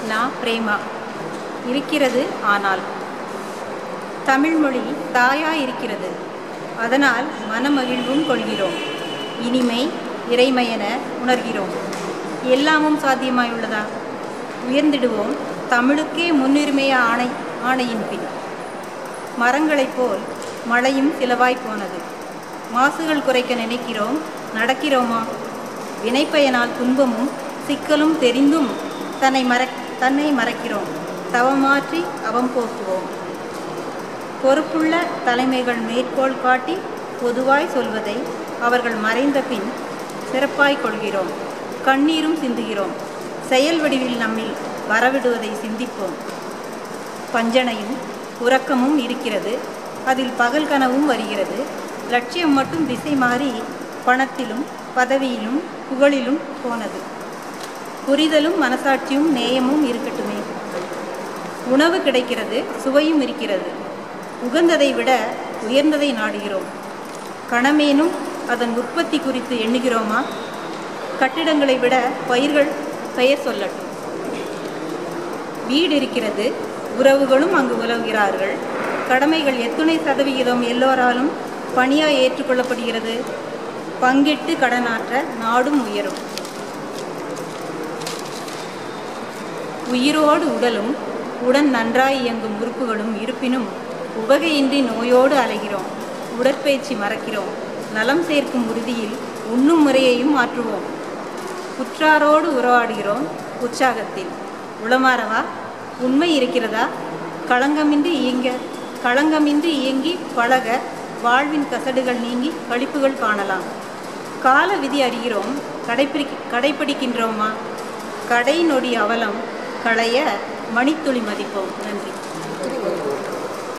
நான் பிரேமா இருக்கிறது ஆனால் தமிழ்மொழி தாயா இருக்கிறது அதனால் மனமகிழ்வும் கொள்கிறோம் இனிமை இறைமையென உணர்கிறோம் எல்லாமும் சாத்தியமாயுள்ளதா உயர்ந்திடுவோம் தமிழுக்கே முன்னுரிமைய ஆணை ஆணையின் பின் மரங்களைப் போல் மழையும் சிலவாய் போனது மாசுகள் குறைக்க நினைக்கிறோம் நடக்கிறோமா வினைப்பயனால் துன்பமும் சிக்கலும் தெரிந்தும் தன்னை மற தன்னை மறக்கிறோம் தவமாற்றி அவம் போக்குவோம் பொறுப்புள்ள தலைமைகள் மேற்கோள் காட்டி பொதுவாய் சொல்வதை அவர்கள் மறைந்த பின் சிறப்பாய் கொள்கிறோம் கண்ணீரும் சிந்துகிறோம் செயல் வடிவில் நம்மில் வரவிடுவதை சிந்திப்போம் பஞ்சனையும் உறக்கமும் இருக்கிறது அதில் பகல் கனவும் வருகிறது லட்சியம் மட்டும் திசை மாறி பணத்திலும் பதவியிலும் புகழிலும் போனது புரிதலும் மனசாட்சியும் நேயமும் இருக்கட்டுமே உணவு கிடைக்கிறது சுவையும் இருக்கிறது உகந்ததை விட உயர்ந்ததை நாடுகிறோம் கணமேனும் அதன் உற்பத்தி குறித்து எண்ணுகிறோமா கட்டிடங்களை விட பயிர்கள் பெயர் சொல்லட்டும் வீடு இருக்கிறது உறவுகளும் அங்கு உலவுகிறார்கள் கடமைகள் எத்துணை சதவிகிதம் எல்லோராலும் பணியாய் ஏற்றுக்கொள்ளப்படுகிறது பங்கிட்டு கடனாற்ற நாடும் உயரும் உயிரோடு உடலும் உடன் நன்றாய் இயங்கும் உறுப்புகளும் இருப்பினும் உவகையின்றி நோயோடு அலைகிறோம் உடற்பயிற்சி மறக்கிறோம் நலம் சேர்க்கும் உறுதியில் உண்ணும் முறையையும் மாற்றுவோம் உற்றாரோடு உறவாடுகிறோம் உற்சாகத்தில் உளமாறவா உண்மை இருக்கிறதா களங்கமின்றி இயங்க களங்கமின்றி இயங்கி பழக வாழ்வின் கசடுகள் நீங்கி கழிப்புகள் காணலாம் கால விதி அறிகிறோம் கடைப்பிடி கடைப்பிடிக்கின்றோமா கடை நொடி அவலம் களைய மணித்துளி மதிப்போம் நன்றி